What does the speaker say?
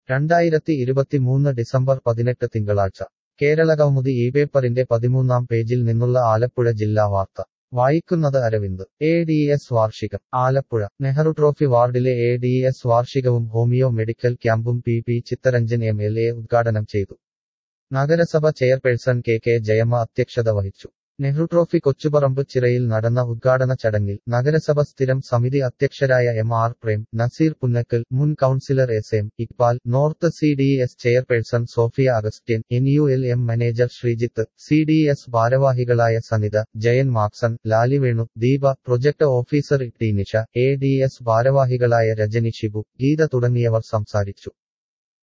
രണ്ടായിരത്തി ഇരുപത്തിമൂന്ന് ഡിസംബർ പതിനെട്ട് തിങ്കളാഴ്ച കേരളകൗമുദി ഈ പേപ്പറിന്റെ പതിമൂന്നാം പേജിൽ നിന്നുള്ള ആലപ്പുഴ ജില്ലാ വാർത്ത വായിക്കുന്നത് അരവിന്ദ് എ ഡി എസ് വാർഷികം ആലപ്പുഴ നെഹ്റു ട്രോഫി വാർഡിലെ എ ഡി എസ് വാർഷികവും ഹോമിയോ മെഡിക്കൽ ക്യാമ്പും P P Chitharanjan M L A ഉദ്ഘാടനം ചെയ്തു നഗരസഭ ചെയർപേഴ്സൺ കെ കെ ജയമ്മ അധ്യക്ഷത വഹിച്ചു നെഹ്റു ട്രോഫി കൊച്ചുപറമ്പ് ചിറയിൽ നടന്ന ഉദ്ഘാടന ചടങ്ങിൽ നഗരസഭ സ്ഥിരം സമിതി അധ്യക്ഷരായ എം ആർ പ്രേം നസീർ പുന്നക്കൽ മുൻ councillor S M Iqbal north C D S chairperson Sophia Augustine N U L M manager Sreejith C D S ഭാരവാഹികളായ Sanitha Jayan Maxon Lalivenu Deepa project officer T Nisha A D S ഭാരവാഹികളായ രജനി ഷിബു ഗീത തുടങ്ങിയവർ സംസാരിച്ചു